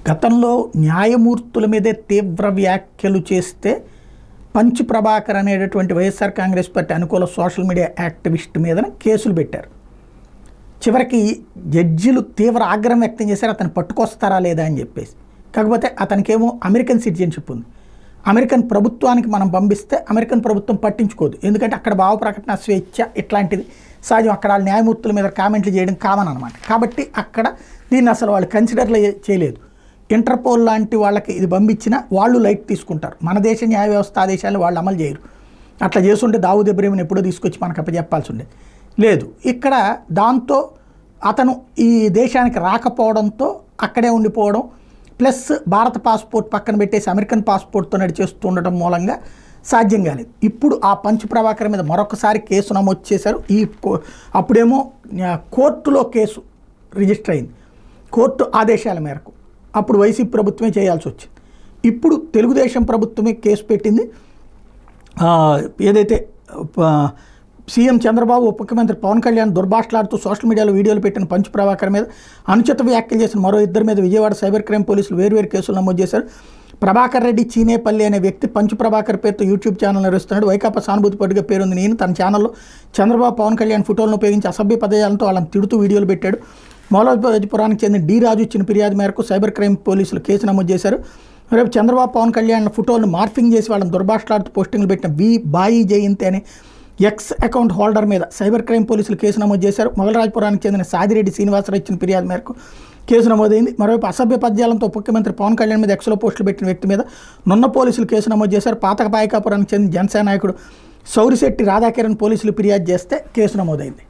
గతంలో న్యాయమూర్తుల మీదే తీవ్ర వ్యాఖ్యలు చేస్తే పంచ్ ప్రభాకర్ అనేటటువంటి వైఎస్ఆర్ కాంగ్రెస్ పార్టీ అనుకూల సోషల్ మీడియా యాక్టివిస్ట్ మీద కేసులు పెట్టారు చివరికి జడ్జిలు తీవ్ర ఆగ్రహం వ్యక్తం చేశారు అతను పట్టుకొస్తారా లేదా అని చెప్పేసి కాకపోతే అతనికేమో అమెరికన్ సిటిజన్షిప్ ఉంది అమెరికన్ ప్రభుత్వానికి మనం పంపిస్తే అమెరికన్ ప్రభుత్వం పట్టించుకోదు ఎందుకంటే అక్కడ భావ ప్రకటన స్వేచ్ఛ ఇట్లాంటిది సహజం అక్కడ వాళ్ళ న్యాయమూర్తుల మీద కామెంట్లు చేయడం కామన్ అనమాట కాబట్టి అక్కడ దీన్ని అసలు వాళ్ళు కన్సిడర్లే చేయలేదు ఇంటర్పోల్ లాంటి వాళ్ళకి ఇది పంపించినా వాళ్ళు లైట్ తీసుకుంటారు మన దేశ న్యాయ వ్యవస్థ ఆదేశాలు వాళ్ళు అమలు చేయరు అట్లా చేస్తుంటే దావుద్ ఇబ్రహీంని ఎప్పుడో తీసుకొచ్చి మనకు అప్పచెప్పాల్సి ఉండేది లేదు ఇక్కడ దాంతో అతను ఈ దేశానికి రాకపోవడంతో అక్కడే ఉండిపోవడం ప్లస్ భారత పాస్పోర్ట్ పక్కన పెట్టేసి అమెరికన్ పాస్పోర్ట్తో నడిచేస్తూ ఉండడం మూలంగా సాధ్యం కాలేదు ఇప్పుడు ఆ పంచ్ ప్రభాకర్ మీద మరొకసారి కేసు నమోదు చేశారు ఈ కో- అప్పుడేమో ఆ, కోర్టులో కేసు రిజిస్టర్ అయింది కోర్టు ఆదేశాల మేరకు అప్పుడు వైసీపీ ప్రభుత్వమే చేయాల్సి వచ్చింది ఇప్పుడు తెలుగుదేశం ప్రభుత్వమే కేసు పెట్టింది ఆ, ఏదైతే ఆ, సీఎం చంద్రబాబు ఉప ముఖ్యమంత్రి పవన్ కళ్యాణ్ దుర్భాషలాడుతూ సోషల్ మీడియాలో వీడియోలు పెట్టిన పంచ్ ప్రభాకర్ మీద అనుచిత వ్యాఖ్యలు చేసిన మరో ఇద్దరి మీద విజయవాడ సైబర్ క్రైమ్ పోలీసులు వేర్వేరు కేసులు నమోదు చేశారు ప్రభాకర్ రెడ్డి చీనేపల్లి అనే వ్యక్తి పంచు ప్రభాకర్ పేరుతో యూట్యూబ్ ఛానల్ నిర్వహిస్తున్నాడు వైకాపా సానుభూతి పట్టుగా పేరుంది నేను తన ఛానల్లో చంద్రబాబు పవన్ కళ్యాణ్ ఫోటోలను ఉపయోగించి అసభ్య పదజాలంతో వాళ్ళని తిడుతూ వీడియోలు పెట్టాడు మౌలరాజపురానికి చెందిన డి రాజు ఇచ్చిన ఫిర్యాదు మేరకు సైబర్ క్రైమ్ పోలీసులు కేసు నమోదు చేశారు రేపు చంద్రబాబు పవన్ కళ్యాణ్ ఫోటోలను మార్ఫింగ్ చేసి వాళ్ళని దుర్భాషలాడుతూ పోస్టింగ్లు పెట్టిన వి బాయి జయంతి అనే ఎక్స్ అకౌంట్ హోల్డర్ మీద సైబర్ క్రైమ్ పోలీసులు కేసు నమోదు చేశారు మొగలరాజపురానికి చెందిన సాదిరెడ్డి శ్రీనివాసరావు ఇచ్చిన ఫిర్యాదు మేరకు కేసు నమోదైంది మరోవైపు అసభ్య పద్యాలంతో ముఖ్యమంత్రి పవన్ కళ్యాణ్ మీద ఎక్స్లో పోస్టులు పెట్టిన వ్యక్తి మీద నున్న పోలీసులు కేసు నమోదు చేశారు పాతక పాయకాపురానికి చెందిన జనసేన నాయకుడు సౌరిశెట్టి రాధాకిరణ్ పోలీసులు ఫిర్యాదు చేస్తే కేసు నమోదైంది